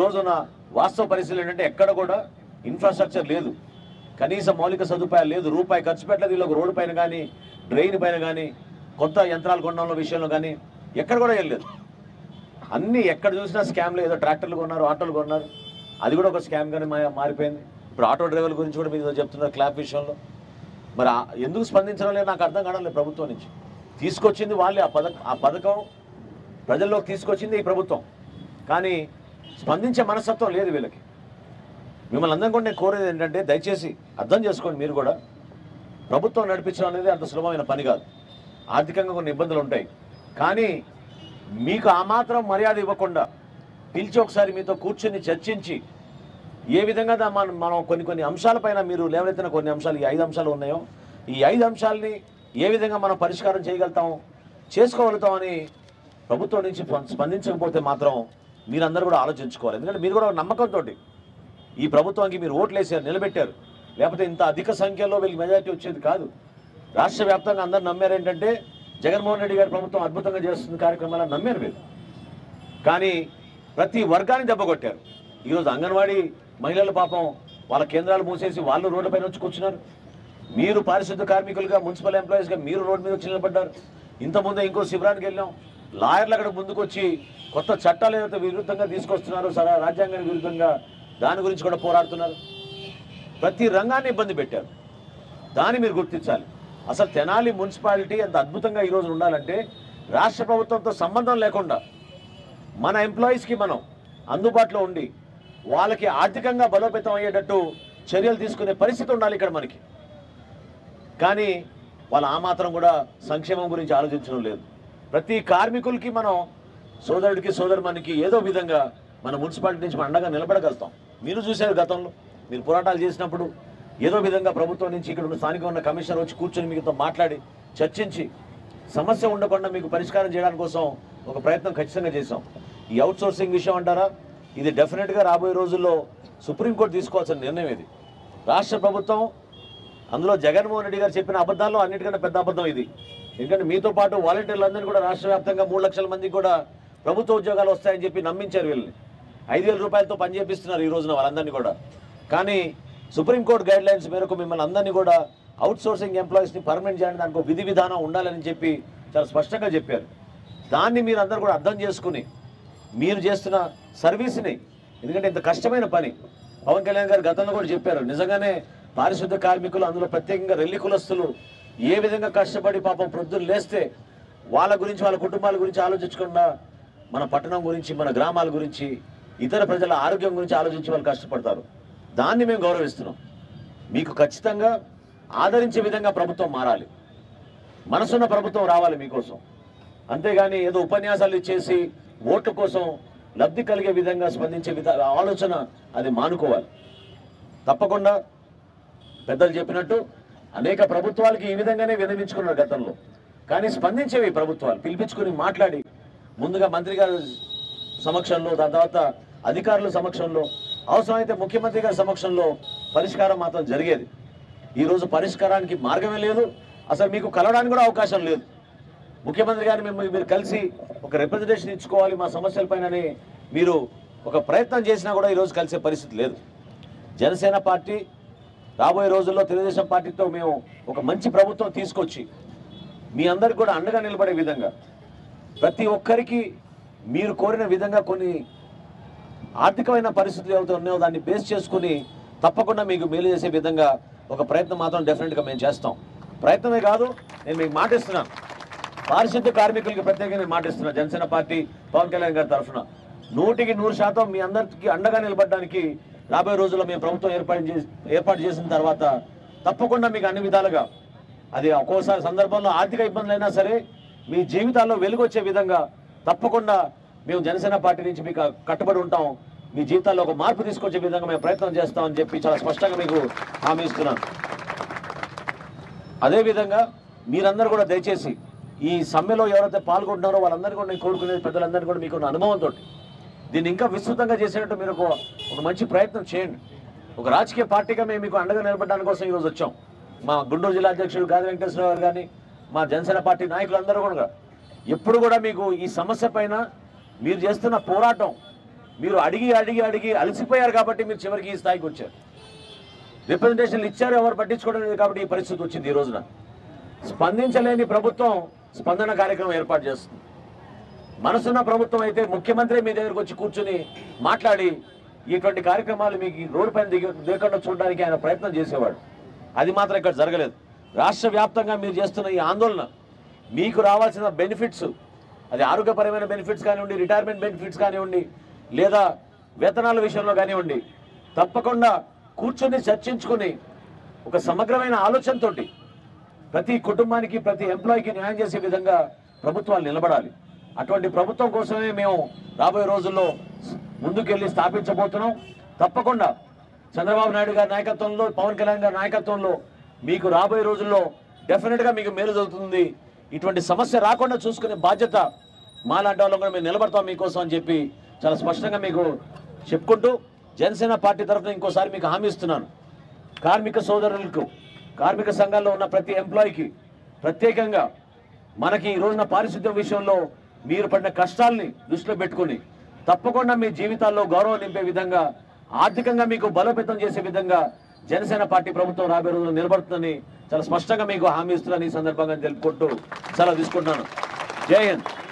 రోజున వాస్తవ పరిస్థితులు ఏంటంటే ఎక్కడ కూడా ఇన్ఫ్రాస్ట్రక్చర్ లేదు కనీస మౌలిక సదుపాయాలు లేదు రూపాయి ఖర్చు పెట్టలేదు వీళ్ళకి రోడ్డు పైన కానీ డ్రైన్ పైన కానీ కొత్త యంత్రాలు కొనడంలో విషయంలో కానీ ఎక్కడ కూడా వెళ్ళలేదు అన్ని ఎక్కడ చూసినా స్కామ్లు ఏదో ట్రాక్టర్లు కొన్నారు ఆటోలు కొన్నారు అది కూడా ఒక స్కామ్ గానే మా- మారిపోయింది ఇప్పుడు ఆటో డ్రైవర్ల గురించి కూడా మీరు చెప్తున్నారు క్లాప్ విషయంలో మరి ఆ- ఎందుకు స్పందించడం లేదు నాకు అర్థం కావడం లేదు ప్రభుత్వం నుంచి తీసుకొచ్చింది వాళ్ళే ఆ పథకం ఆ పథకం ప్రజల్లోకి తీసుకొచ్చింది ఈ ప్రభుత్వం కానీ స్పందించే మనస్తత్వం లేదు వీళ్ళకి మిమ్మల్ని అందరం కూడా నేను కోరేది ఏంటంటే దయచేసి అర్థం చేసుకోండి మీరు కూడా ప్రభుత్వం నడిపించడం అనేది అంత సులభమైన పని కాదు ఆర్థికంగా కొన్ని ఇబ్బందులు ఉంటాయి కానీ మీకు ఆ మాత్రం మర్యాద ఇవ్వకుండా పిలిచి ఒకసారి మీతో కూర్చొని చర్చించి ఏ విధంగా దా- మనం మనం కొన్ని కొన్ని అంశాలపైన మీరు లేవనెత్తిన కొన్ని అంశాలు ఈ ఐదు అంశాలు ఉన్నాయో ఈ ఐదు అంశాలని ఏ విధంగా మనం పరిష్కారం చేయగలుగుతాం చేసుకోగలుగుతామని ప్రభుత్వం నుంచి స్పం- స్పందించకపోతే మాత్రం మీరందరూ కూడా ఆలోచించుకోవాలి ఎందుకంటే మీరు కూడా ఒక నమ్మకంతో ఈ ప్రభుత్వానికి మీరు ఓట్లు వేసారు నిలబెట్టారు లేకపోతే ఇంత అధిక సంఖ్యలో వీళ్ళకి మెజారిటీ వచ్చేది కాదు రాష్ట్ర వ్యాప్తంగా అందరు నమ్మారు ఏంటంటే జగన్మోహన్ రెడ్డి గారి ప్రభుత్వం అద్భుతంగా చేస్తుంది కార్యక్రమాలను నమ్మారు మీరు కానీ ప్రతి వర్గాన్ని దెబ్బకొట్టారు ఈరోజు అంగన్వాడీ మహిళల పాపం వాళ్ళ కేంద్రాలు మూసేసి వాళ్ళు రోడ్లపైన వచ్చి కూర్చున్నారు మీరు పారిశుద్ధ కార్మికులుగా మున్సిపల్ ఎంప్లాయీస్గా మీరు రోడ్డు మీద వచ్చి నిలబడ్డారు ఇంతకుముందే ఇంకో శిబిరానికి వెళ్ళాం లాయర్లు అక్కడ ముందుకు వచ్చి కొత్త చట్టాలు ఏదైతే విరుద్ధంగా తీసుకొస్తున్నారు సరే రాజ్యాంగానికి విరుద్ధంగా దాని గురించి కూడా పోరాడుతున్నారు ప్రతి రంగాన్ని ఇబ్బంది పెట్టారు దాన్ని మీరు గుర్తించాలి అసలు తెనాలి మున్సిపాలిటీ అంత అద్భుతంగా ఈరోజు ఉండాలంటే రాష్ట్ర ప్రభుత్వంతో సంబంధం లేకుండా మన ఎంప్లాయీస్కి మనం అందుబాటులో ఉండి వాళ్ళకి ఆర్థికంగా బలోపేతం అయ్యేటట్టు చర్యలు తీసుకునే పరిస్థితి ఉండాలి ఇక్కడ మనకి కానీ వాళ్ళు ఆ మాత్రం కూడా సంక్షేమం గురించి ఆలోచించడం లేదు ప్రతి కార్మికులకి మనం సోదరుడికి సోదరుమనికి ఏదో విధంగా మన మున్సిపాలిటీ నుంచి మనం అండగా నిలబడగలుగుతాం మీరు చూశారు గతంలో మీరు పోరాటాలు చేసినప్పుడు ఏదో విధంగా ప్రభుత్వం నుంచి ఇక్కడ ఉన్న స్థానికంగా ఉన్న కమిషనర్ వచ్చి కూర్చొని మీతో మాట్లాడి చర్చించి సమస్య ఉండకుండా మీకు పరిష్కారం చేయడానికి కోసం ఒక ప్రయత్నం ఖచ్చితంగా చేశాం ఈ అవుట్ సోర్సింగ్ విషయం అంటారా ఇది డెఫినెట్గా రాబోయే రోజుల్లో సుప్రీంకోర్టు తీసుకోవాల్సిన నిర్ణయం ఇది రాష్ట్ర ప్రభుత్వం అందులో జగన్మోహన్ రెడ్డి గారు చెప్పిన అబద్ధాల్లో అన్నిటికన్నా పెద్ద అబద్ధం ఇది ఎందుకంటే మీతో పాటు వాలంటీర్లందరినీ కూడా రాష్ట్ర వ్యాప్తంగా మూడు లక్షల మందికి కూడా ప్రభుత్వ ఉద్యోగాలు వస్తాయని చెప్పి నమ్మించారు వీళ్ళని ఐదు వేల రూపాయలతో పని చేపిస్తున్నారు ఈ రోజున వాళ్ళందరినీ కూడా కానీ సుప్రీంకోర్టు గైడ్ లైన్స్ మేరకు మిమ్మల్ని అందరినీ కూడా అవుట్ సోర్సింగ్ ఎంప్లాయీస్ని పర్మనెంట్ చేయడానికి దానికి ఒక విధి విధానం ఉండాలని చెప్పి చాలా స్పష్టంగా చెప్పారు దాన్ని మీరు అందరూ కూడా అర్థం చేసుకుని మీరు చేస్తున్న సర్వీస్ని ఎందుకంటే ఇంత కష్టమైన పని పవన్ కళ్యాణ్ గారు గతంలో కూడా చెప్పారు నిజంగానే పారిశుద్ధ కార్మికులు అందులో ప్రత్యేకంగా రెల్లి కులస్తులు ఏ విధంగా కష్టపడి పాపం ప్రొద్దున లేస్తే వాళ్ళ గురించి వాళ్ళ కుటుంబాల గురించి ఆలోచించకుండా మన పట్టణం గురించి మన గ్రామాల గురించి ఇతర ప్రజల ఆరోగ్యం గురించి ఆలోచించి వాళ్ళు కష్టపడతారు దాన్ని మేము గౌరవిస్తున్నాం మీకు ఖచ్చితంగా ఆదరించే విధంగా ప్రభుత్వం మారాలి మనసున్న ప్రభుత్వం రావాలి మీకోసం అంతేగాని ఏదో ఉపన్యాసాలు ఇచ్చేసి ఓట్ల కోసం లబ్ధి కలిగే విధంగా స్పందించే విధ ఆలోచన అది మానుకోవాలి తప్పకుండా పెద్దలు చెప్పినట్టు అనేక ప్రభుత్వాలకి ఈ విధంగానే వినవించుకున్నారు గతంలో కానీ స్పందించేవి ప్రభుత్వాలు పిలిపించుకుని మాట్లాడి ముందుగా మంత్రి గారి సమక్షంలో దాని తర్వాత అధికారుల సమక్షంలో అవసరమైతే ముఖ్యమంత్రి గారి సమక్షంలో పరిష్కారం మాత్రం జరిగేది ఈరోజు పరిష్కారానికి మార్గమే లేదు అసలు మీకు కలవడానికి కూడా అవకాశం లేదు ముఖ్యమంత్రి గారిని మిమ్మల్ని మీరు కలిసి ఒక రిప్రజెంటేషన్ ఇచ్చుకోవాలి మా సమస్యలపైనని మీరు ఒక ప్రయత్నం చేసినా కూడా ఈరోజు కలిసే పరిస్థితి లేదు జనసేన పార్టీ రాబోయే రోజుల్లో తెలుగుదేశం పార్టీతో మేము ఒక మంచి ప్రభుత్వం తీసుకొచ్చి మీ అందరికి కూడా అండగా నిలబడే విధంగా ప్రతి ఒక్కరికి మీరు కోరిన విధంగా కొన్ని ఆర్థికమైన పరిస్థితులు ఏవైతే ఉన్నాయో దాన్ని బేస్ చేసుకుని తప్పకుండా మీకు మేలు చేసే విధంగా ఒక ప్రయత్నం మాత్రం డెఫినెట్గా మేము చేస్తాం ప్రయత్నమే కాదు నేను మీకు మాటిస్తున్నాను పారిశుద్ధ కార్మికులకి ప్రత్యేకంగా నేను మాటిస్తున్నాను జనసేన పార్టీ పవన్ కళ్యాణ్ గారి తరఫున నూటికి నూరు శాతం మీ అందరికి అండగా నిలబడడానికి రాబోయే రోజుల్లో మేము ప్రభుత్వం ఏర్పాటు చేసి ఏర్పాటు చేసిన తర్వాత తప్పకుండా మీకు అన్ని విధాలుగా అది ఒక్కోసారి సందర్భంలో ఆర్థిక ఇబ్బందులైనా సరే మీ జీవితాల్లో వెలుగొచ్చే విధంగా తప్పకుండా మేము జనసేన పార్టీ నుంచి మీకు కట్టుబడి ఉంటాం మీ జీవితాల్లో ఒక మార్పు తీసుకొచ్చే విధంగా మేము ప్రయత్నం చేస్తామని చెప్పి చాలా స్పష్టంగా మీకు హామీ ఇస్తున్నాను అదేవిధంగా మీరందరూ కూడా దయచేసి ఈ సమ్మెలో ఎవరైతే పాల్గొంటున్నారో వాళ్ళందరూ కూడా నేను కోరుకునేది పెద్దలందరూ కూడా మీకు ఉన్న అనుభవంతో దీన్ని ఇంకా విస్తృతంగా చేసేటట్టు మీరు ఒక ఒక మంచి ప్రయత్నం చేయండి ఒక రాజకీయ పార్టీగా మేము మీకు అండగా నిలబడడానికి కోసం ఈరోజు వచ్చాం మా గుంటూరు జిల్లా అధ్యక్షుడు గాది వెంకటేశ్వరరావు గారు కానీ మా జనసేన పార్టీ నాయకులందరూ కూడా ఎప్పుడు కూడా మీకు ఈ సమస్య పైన మీరు చేస్తున్న పోరాటం మీరు అడిగి అడిగి అడిగి అలసిపోయారు కాబట్టి మీరు చివరికి ఈ స్థాయికి వచ్చారు రిప్రజెంటేషన్లు ఇచ్చారు ఎవరు పట్టించుకోవడం లేదు కాబట్టి ఈ పరిస్థితి వచ్చింది ఈ రోజున స్పందించలేని ప్రభుత్వం స్పందన కార్యక్రమం ఏర్పాటు చేస్తుంది మనసున్న ప్రభుత్వం అయితే ముఖ్యమంత్రి మీ దగ్గరకు వచ్చి కూర్చుని మాట్లాడి ఇటువంటి కార్యక్రమాలు మీకు ఈ రోడ్డు పైన దిగ దిగకుండా చూడడానికి ఆయన ప్రయత్నం చేసేవాడు అది మాత్రం ఇక్కడ జరగలేదు రాష్ట్ర వ్యాప్తంగా మీరు చేస్తున్న ఈ ఆందోళన మీకు రావాల్సిన బెనిఫిట్స్ అది ఆరోగ్యపరమైన బెనిఫిట్స్ కానివ్వండి రిటైర్మెంట్ బెనిఫిట్స్ కానివ్వండి లేదా వేతనాల విషయంలో కానివ్వండి తప్పకుండా కూర్చొని చర్చించుకుని ఒక సమగ్రమైన ఆలోచనతోటి ప్రతి కుటుంబానికి ప్రతి ఎంప్లాయీకి న్యాయం చేసే విధంగా ప్రభుత్వాలు నిలబడాలి అటువంటి ప్రభుత్వం కోసమే మేము రాబోయే రోజుల్లో ముందుకెళ్ళి స్థాపించబోతున్నాం తప్పకుండా చంద్రబాబు నాయుడు గారి నాయకత్వంలో పవన్ కళ్యాణ్ గారి నాయకత్వంలో మీకు రాబోయే రోజుల్లో డెఫినెట్గా మీకు మేలు జరుగుతుంది ఇటువంటి సమస్య రాకుండా చూసుకునే బాధ్యత మాలాంటి వాళ్ళం కూడా మేము నిలబడతాం మీకోసం అని చెప్పి చాలా స్పష్టంగా మీకు చెప్పుకుంటూ జనసేన పార్టీ తరఫున ఇంకోసారి మీకు హామీ ఇస్తున్నాను కార్మిక సోదరులకు కార్మిక సంఘాల్లో ఉన్న ప్రతి ఎంప్లాయీకి ప్రత్యేకంగా మనకి ఈ రోజున పారిశుద్ధ్యం విషయంలో మీరు పడిన కష్టాల్ని దృష్టిలో పెట్టుకుని తప్పకుండా మీ జీవితాల్లో గౌరవం నింపే విధంగా ఆర్థికంగా మీకు బలోపేతం చేసే విధంగా జనసేన పార్టీ ప్రభుత్వం రాబోయే రోజుల్లో నిలబడుతుందని చాలా స్పష్టంగా మీకు హామీ ఇస్తున్నాను ఈ సందర్భంగా తెలుపుకుంటూ సెలవు తీసుకుంటున్నాను జై హింద్